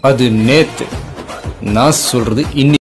அது நேத்து நான் சொல்றது இன்னி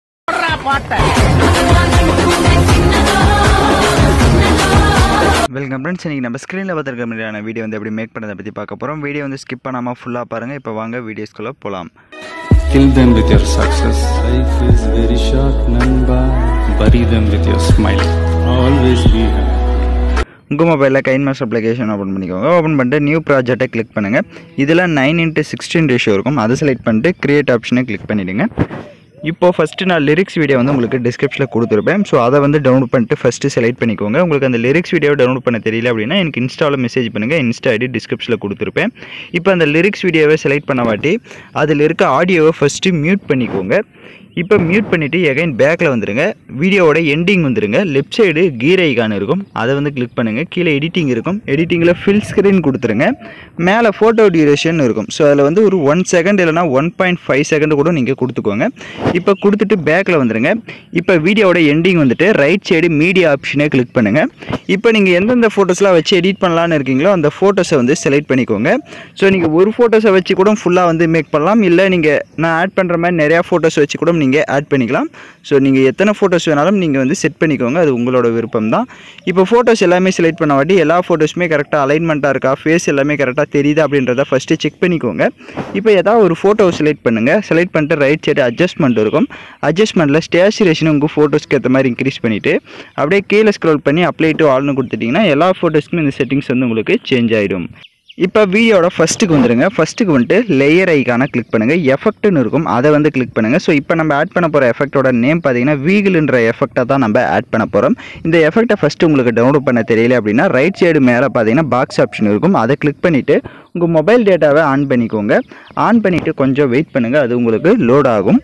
வெல்கம் ஃப்ரெண்ட்ஸ் இன்றைக்கி நம்ம ஸ்க்ரீனில் பார்த்துருக்க மாதிரியான வீடியோ வந்து எப்படி மேக் பண்ணதை பற்றி பார்க்க போகிறோம் வீடியோ வந்து ஸ்கிப் பண்ணாமல் ஃபுல்லாக பாருங்கள் இப்போ வாங்க வீடியோஸ்குள்ளே போகலாம் kill them with your success life is very short namba bury them with your smile always be happy உங்கள் மொபைலில் கைன் மாஸ்டர் அப்ளிகேஷன் ஓப்பன் பண்ணிக்கோங்க ஓப்பன் பண்ணிட்டு நியூ ப்ராஜெக்ட்டை கிளிக் பண்ணுங்கள் இதில் நைன் இன்ட்டு சிக்ஸ்டீன் ரேஷியோ இருக்கும் அதை செலக்ட் பண்ணிட்டு கிரியேட் ஆப்ஷனை கிளிக் பண்ணிவிடுங்க இப்போது ஃபஸ்ட்டு நான் லிரிக்ஸ் வீடியோ வந்து உங்களுக்கு டிஸ்கிரிப்ஷனில் கொடுத்துருப்பேன் ஸோ அதை வந்து டவுன்லோட் பண்ணிட்டு ஃபஸ்ட்டு செலக்ட் பண்ணிக்கோங்க உங்களுக்கு அந்த லிரிக்ஸ் வீடியோ டவுன்லோட் பண்ண தெரியல அப்படின்னா எனக்கு இன்ஸ்டாவில் மெசேஜ் பண்ணுங்கள் இன்ஸ்டா ஐடி டிஸ்கிரிப்ஷனில் கொடுத்துருப்பேன் இப்போ அந்த லிரிக்ஸ் வீடியோவை செலக்ட் பண்ண வாட்டி அதில் இருக்க ஆடியோவை ஃபஸ்ட்டு மியூட் பண்ணிக்கோங்க இப்போ மியூட் பண்ணிவிட்டு எகைன் பேக்கில் வந்துடுங்க வீடியோவோட எண்டிங் வந்துடுங்க லெஃப்ட் சைடு கீர் ஐகான் இருக்கும் அதை வந்து கிளிக் பண்ணுங்கள் கீழே எடிட்டிங் இருக்கும் எடிட்டிங்கில் ஃபில் ஸ்க்ரீன் கொடுத்துருங்க மேலே ஃபோட்டோ டியூரேஷன் இருக்கும் ஸோ அதில் வந்து ஒரு ஒன் செகண்ட் இல்லைனா ஒன் பாயிண்ட் ஃபைவ் செகண்ட் கூட நீங்கள் கொடுத்துக்கோங்க இப்போ கொடுத்துட்டு பேக்கில் வந்துடுங்க இப்போ வீடியோவோட எண்டிங் வந்துட்டு ரைட் சைடு மீடியா ஆப்ஷனே கிளிக் பண்ணுங்கள் இப்போ நீங்கள் எந்தெந்த ஃபோட்டோஸ்லாம் வச்சு எடிட் பண்ணலான்னு இருக்கீங்களோ அந்த ஃபோட்டோஸை வந்து செலக்ட் பண்ணிக்கோங்க ஸோ நீங்கள் ஒரு ஃபோட்டோஸை வச்சு கூட ஃபுல்லாக வந்து மேக் பண்ணலாம் இல்லை நீங்கள் நான் ஆட் பண்ணுற மாதிரி நிறையா ஃபோட்டோஸ் வச்சு கூட நீங்கள் ஆட் பண்ணிக்கலாம் ஸோ நீங்கள் எத்தனை ஃபோட்டோஸ் வேணாலும் நீங்கள் வந்து செட் பண்ணிக்கோங்க அது உங்களோட விருப்பம் தான் இப்போ ஃபோட்டோஸ் எல்லாமே செலக்ட் பண்ண வாட்டி எல்லா ஃபோட்டோஸுமே கரெக்டாக அலைன்மெண்ட்டாக இருக்கா ஃபேஸ் எல்லாமே கரெக்டாக தெரியுதா அப்படின்றத ஃபஸ்ட்டு செக் பண்ணிக்கோங்க இப்போ ஏதாவது ஒரு ஃபோட்டோவை செலக்ட் பண்ணுங்கள் செலக்ட் பண்ணிட்டு ரைட் சைடு அட்ஜஸ்ட்மெண்ட் இருக்கும் அட்ஜஸ்ட்மெண்ட்டில் ஸ்டேச்சுரேஷன் உங்கள் ஃபோட்டோஸ்க்கு ஏற்ற மாதிரி இன்க்ரீஸ் பண்ணிவிட்டு அப்படியே கீழே ஸ்க்ரோல் பண்ணி அப்ளை டு ஆல்னு கொடுத்துட்டிங்கன்னா எல்லா ஃபோட்டோஸ்க்குமே இந்த செட்டிங்ஸ் வந்து உங்களுக்கு சேஞ்ச் ஆகிடும் இப்போ வீடியோட ஃபஸ்ட்டுக்கு வந்துடுங்க ஃபஸ்ட்டுக்கு வந்துட்டு லேயர் ஐக்கான கிளிக் பண்ணுங்கள் எஃபெக்ட்னு இருக்கும் அதை வந்து கிளிக் பண்ணுங்கள் ஸோ இப்போ நம்ம ஆட் பண்ண போகிற எஃபெக்ட்டோட நேம் பார்த்தீங்கன்னா வீகிள்ன்ற எஃபெக்ட்டை தான் நம்ம ஆட் பண்ண போகிறோம் இந்த எஃபெக்ட்டை ஃபஸ்ட்டு உங்களுக்கு டவுன்லோட் பண்ண தெரியல அப்படின்னா ரைட் சைடு மேலே பார்த்தீங்கன்னா பாக்ஸ் ஆப்ஷன் இருக்கும் அதை கிளிக் பண்ணிவிட்டு உங்கள் மொபைல் டேட்டாவை ஆன் பண்ணிக்கோங்க ஆன் பண்ணிவிட்டு கொஞ்சம் வெயிட் பண்ணுங்கள் அது உங்களுக்கு லோட் ஆகும்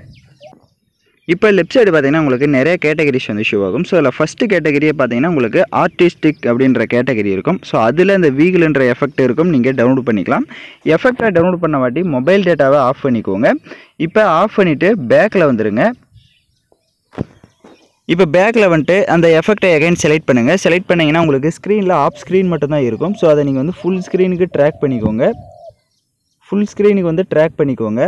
இப்போ லெஃப்ட் சைடு பார்த்தீங்கன்னா உங்களுக்கு நிறைய கேட்டகரிஸ் வந்து ஷோ ஆகும் ஸோ அதில் ஃபஸ்ட்டு கேட்டகரியே பார்த்தீங்கன்னா உங்களுக்கு ஆர்டிஸ்டிக் அப்படின்ற கேட்டகரி இருக்கும் ஸோ அதில் இந்த வீகிள்ன்ற எஃபெக்ட் இருக்கும் நீங்கள் டவுன்லோட் பண்ணிக்கலாம் எஃபெக்டை டவுன்லோட் பண்ண வாட்டி மொபைல் டேட்டாவை ஆஃப் பண்ணிக்கோங்க இப்போ ஆஃப் பண்ணிவிட்டு பேக்கில் வந்துடுங்க இப்போ பேக்கில் வந்துட்டு அந்த எஃபெக்டை எகைன் செலக்ட் பண்ணுங்கள் செலக்ட் பண்ணிங்கன்னா உங்களுக்கு ஸ்க்ரீனில் ஆஃப் ஸ்க்ரீன் மட்டும்தான் இருக்கும் ஸோ அதை நீங்கள் வந்து ஃபுல் ஸ்க்ரீனுக்கு ட்ராக் பண்ணிக்கோங்க ஃபுல் ஸ்க்ரீனுக்கு வந்து ட்ராக் பண்ணிக்கோங்க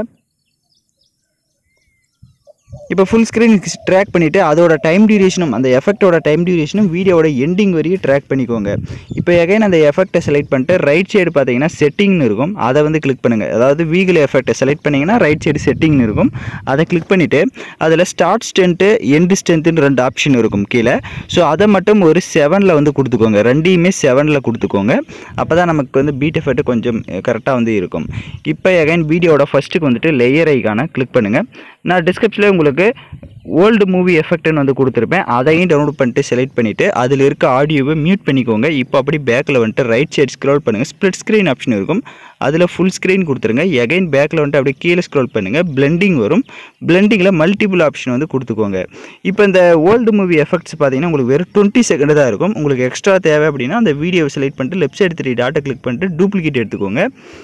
இப்போ ஃபுல் ஸ்க்ரீன் ட்ராக் பண்ணிவிட்டு அதோட டைம் டியூரேஷனும் அந்த எஃபெக்ட்டோட டைம் டியூரேஷனும் வீடியோவோட எண்டிங் வரையும் ட்ராக் பண்ணிக்கோங்க இப்போ எகைன் அந்த எஃபெக்ட்டை செலக்ட் பண்ணிட்டு ரைட் சைடு பார்த்தீங்கன்னா செட்டிங்னு இருக்கும் அதை வந்து கிளிக் பண்ணுங்கள் அதாவது வீகிள் எஃபெக்ட்டை செலக்ட் பண்ணிங்கன்னா ரைட் சைடு செட்டிங்னு இருக்கும் அதை கிளிக் பண்ணிவிட்டு அதில் ஸ்டார்ட் ஸ்ட்ரென்த்து எண்டு ஸ்ட்ரென்த்துன்னு ரெண்டு ஆப்ஷன் இருக்கும் கீழே ஸோ அதை மட்டும் ஒரு செவனில் வந்து கொடுத்துக்கோங்க ரெண்டையுமே செவனில் கொடுத்துக்கோங்க அப்போ தான் நமக்கு வந்து பீட் எஃபெக்ட் கொஞ்சம் கரெக்டாக வந்து இருக்கும் இப்போ எகைன் வீடியோட ஃபஸ்ட்டுக்கு வந்துட்டு லேயர் ஐக்கான கிளிக் பண்ணுங்கள் நான் டிஸ்கிரிப்ஷனில் உங்களுக்கு ஓல்டு மூவி எஃபெக்ட்னு வந்து கொடுத்துருப்பேன் அதையும் டவுன்லோட் பண்ணிட்டு செலக்ட் பண்ணிவிட்டு அதில் இருக்க ஆடியோவை மியூட் பண்ணிக்கோங்க இப்போ அப்படி பேக்கில் வந்துட்டு ரைட் சைடு ஸ்க்ரோல் பண்ணுங்கள் ஸ்ப்ளிட் ஸ்க்ரீன் ஆப்ஷன் இருக்கும் அதில் ஃபுல் ஸ்க்ரீன் கொடுத்துருங்க எகைன் பேக்கில் வந்துட்டு அப்படியே கீழே ஸ்க்ரோல் பண்ணுங்கள் பிளெண்டிங் வரும் பிளெண்டிங்கில் மல்டிபிள் ஆப்ஷன் வந்து கொடுத்துக்கோங்க இப்போ இந்த ஓல்டு மூவி எஃபெக்ட்ஸ் பார்த்தீங்கன்னா உங்களுக்கு வெறும் டுவெண்ட்டி செகண்ட் தான் இருக்கும் உங்களுக்கு எக்ஸ்ட்ரா தேவை அப்படின்னா அந்த வீடியோவை செலக்ட் பண்ணிட்டு லெஃப்ட் சைடு த்ரீ டாட்டை கிளிக் பண்ணிட்டு டூப்ளிகேட் எடுத்துக்கோங்க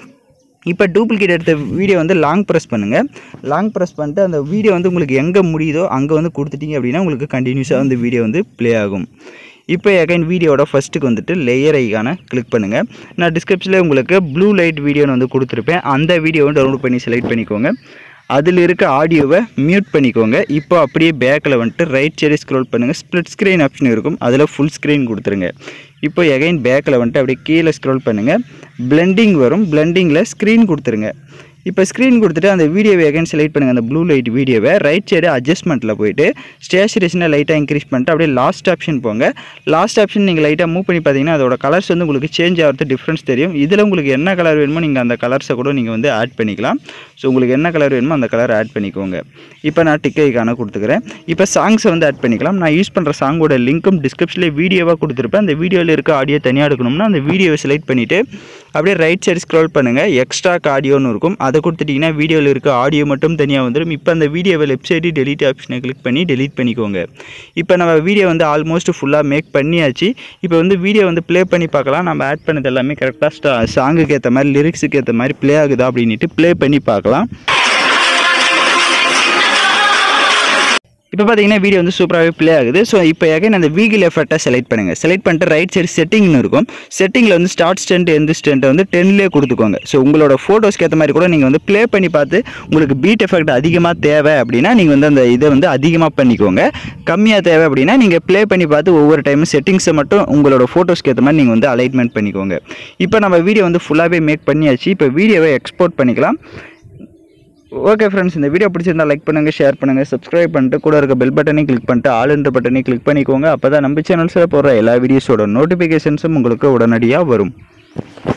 இப்போ டூப்ளிகேட் எடுத்த வீடியோ வந்து லாங் ப்ரெஸ் பண்ணுங்கள் லாங் ப்ரெஸ் பண்ணிட்டு அந்த வீடியோ வந்து உங்களுக்கு எங்கே முடியுதோ அங்கே வந்து கொடுத்துட்டீங்க அப்படின்னா உங்களுக்கு கண்டினியூஸாக வந்து வீடியோ வந்து ப்ளே ஆகும் இப்போ எகைன் வீடியோட ஃபஸ்ட்டுக்கு வந்துட்டு லேயர் ஐக்கான கிளிக் பண்ணுங்கள் நான் டிஸ்கிரிப்ஷனில் உங்களுக்கு ப்ளூ லைட் வீடியோன்னு வந்து கொடுத்துருப்பேன் அந்த வீடியோவை டவுன்லோட் பண்ணி செலக்ட் பண்ணிக்கோங்க அதில் இருக்க ஆடியோவை மியூட் பண்ணிக்கோங்க இப்போ அப்படியே பேக்கில் வந்துட்டு ரைட் சைடு ஸ்க்ரோல் பண்ணுங்கள் ஸ்ப்ளிட் ஸ்க்ரீன் ஆப்ஷன் இருக்கும் அதில் ஃபுல் ஸ்க்ரீன் கொடுத்துருங்க இப்போ எகைன் பேக்கில் வந்துட்டு அப்படியே கீழே ஸ்க்ரோல் பண்ணுங்கள் பிளெண்டிங் வரும் பிளெண்டிங்கில் ஸ்க்ரீன் கொடுத்துருங்க இப்போ ஸ்க்ரீன் கொடுத்துட்டு அந்த வீடியோவை எகைன் செலக்ட் பண்ணுங்கள் அந்த ப்ளூ லைட் வீடியோவை ரைட் சைடு அட்ஜஸ்ட்மெண்ட்டில் போயிட்டு ஸ்டேச்சுரேஷனை லைட்டாக இன்க்ரீஸ் பண்ணிட்டு அப்படியே லாஸ்ட் ஆப்ஷன் போங்க லாஸ்ட் ஆப்ஷன் நீங்கள் லைட்டாக மூவ் பண்ணி பார்த்தீங்கன்னா அதோட கலர்ஸ் வந்து உங்களுக்கு சேஞ்ச் ஆகிறது டிஃப்ரென்ஸ் தெரியும் இதில் உங்களுக்கு என்ன கலர் வேணுமோ நீங்கள் அந்த கலர்ஸை கூட நீங்கள் வந்து ஆட் பண்ணிக்கலாம் ஸோ உங்களுக்கு என்ன கலர் வேணுமோ அந்த கலர் ஆட் பண்ணிக்கோங்க இப்போ நான் டிக்கைக்கான கொடுத்துக்கிறேன் இப்போ சாங்ஸை வந்து ஆட் பண்ணிக்கலாம் நான் யூஸ் பண்ணுற சாங்கோட லிங்க்கும் டிஸ்கிரிப்ஷனில் வீடியோவாக கொடுத்துருப்பேன் அந்த வீடியோவில் இருக்க ஆடியோ தனியாக எடுக்கணும்னா அந்த வீடியோவை செலக்ட் பண்ணிவிட்டு அப்படியே ரைட் சைடு ஸ்க்ரோல் பண்ணுங்கள் எக்ஸ்ட்ரா ஆடியோன்னு இருக்கும் அதை கொடுத்துட்டிங்கன்னா வீடியோவில் இருக்க ஆடியோ மட்டும் தனியாக வந்துடும் இப்போ அந்த வீடியோவை லெஃப்ட் சைடு டெலிட் ஆப்ஷனை கிளிக் பண்ணி டெலீட் பண்ணிக்கோங்க இப்போ நம்ம வீடியோ வந்து ஆல்மோஸ்ட் ஃபுல்லாக மேக் பண்ணியாச்சு இப்போ வந்து வீடியோ வந்து ப்ளே பண்ணி பார்க்கலாம் நம்ம ஆட் பண்ணது எல்லாமே கரெக்டாக சாங்குக்கு ஏற்ற மாதிரி லிரிக்ஸுக்கு ஏற்ற மாதிரி ப்ளே ஆகுதா அப்படின்ட்டு ப்ளே பண்ணி பார்க்கலாம் இப்போ பார்த்தீங்கன்னா வீடியோ வந்து சூப்பராகவே ப்ளே ஆகுது ஸோ இப்போ எகைன் அந்த வீகிள் எஃபர்ட்டை செலக்ட் பண்ணுங்கள் செலக்ட் பண்ணிட்டு ரைட் சைடு செட்டிங்னு இருக்கும் செட்டிங்கில் வந்து ஸ்டார்ட் ஸ்டென்ட் எந்த ஸ்டென்ட்டை வந்து டென்லேயே கொடுத்துக்கோங்க ஸோ உங்களோட ஃபோட்டோஸ்க்கு ஏற்ற மாதிரி கூட நீங்கள் வந்து ப்ளே பண்ணி பார்த்து உங்களுக்கு பீட் எஃபெக்ட் அதிகமாக தேவை அப்படின்னா நீங்கள் வந்து அந்த இதை வந்து அதிகமாக பண்ணிக்கோங்க கம்மியாக தேவை அப்படின்னா நீங்கள் ப்ளே பண்ணி பார்த்து ஒவ்வொரு டைமும் செட்டிங்ஸை மட்டும் உங்களோட ஃபோட்டோஸ்க்கு ஏற்ற மாதிரி நீங்கள் வந்து அலைட்மெண்ட் பண்ணிக்கோங்க இப்போ நம்ம வீடியோ வந்து ஃபுல்லாகவே மேக் பண்ணியாச்சு இப்போ வீடியோவை எக்ஸ்போர்ட் பண்ணிக்கலாம் ஓகே ஃப்ரெண்ட்ஸ் இந்த வீடியோ பிடிச்சிருந்தா லைக் பண்ணுங்கள் ஷேர் பண்ணுங்கள் சப்ஸ்கிரைப் பண்ணிட்டு கூட இருக்க பெல் பட்டனையும் கிளிக் பண்ணிட்டு ஆளுன்ற பட்டனையும் கிளிக் பண்ணிக்கோங்க அப்போ தான் நம்ம சேனல்ஸில் போடுற எல்லா வீடியோஸோட நோட்டிஃபிகேஷன்ஸும் உங்களுக்கு உடனடியாக வரும்